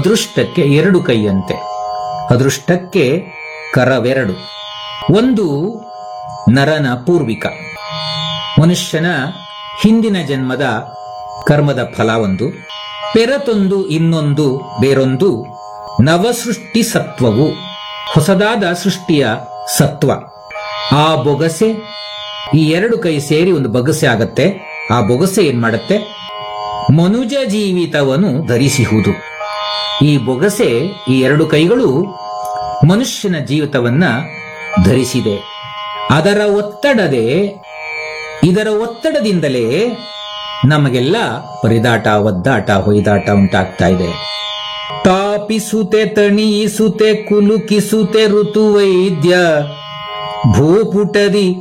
ಅದೃಷ್ಟಕ್ಕೆ ಎರಡು ಕೈಯಂತೆ ಅದೃಷ್ಟಕ್ಕೆ ಕರವೆರಡು ಒಂದು ನರನ ಪೂರ್ವಿಕ ಮನುಷ್ಯನ ಹಿಂದಿನ ಜನ್ಮದ ಕರ್ಮದ ಫಲ ಒಂದು ಪೆರತೊಂದು ಇನ್ನೊಂದು ಬೇರೊಂದು ನವಸೃಷ್ಟಿ ಸತ್ವವು ಹೊಸದಾದ ಸೃಷ್ಟಿಯ ಸತ್ವ ಆ ಬೊಗಸೆ ಈ ಎರಡು ಕೈ ಸೇರಿ ಒಂದು ಬೊಗಸೆ ಆಗತ್ತೆ ಆ ಬೊಗಸೆ ಏನ್ ಮಾಡುತ್ತೆ ಮನುಜ ಜೀವಿತವನ್ನು ಧರಿಸಿಹುದು ಈ ಬೊಗಸೆ ಈ ಎರಡು ಕೈಗಳು ಮನುಷ್ಯನ ಜೀವಿತವನ್ನ ಧರಿಸಿದೆ ಅದರ ಒತ್ತಡದೆ ಇದರ ಒತ್ತಡದಿಂದಲೇ ನಮಗೆಲ್ಲ ಪರಿದಾಟ ಒದ್ದಾಟ ಹೊಯ್ದಾಟ ಉಂಟಾಗ್ತಾ ಇದೆ ತಾಪಿಸುತ್ತೆ ತಣಿಯಿಸುತ್ತೆ ಕುಲುಕಿಸುತ್ತೆ ಋತುವೈದ್ಯ ಭೂಪುಟದಿ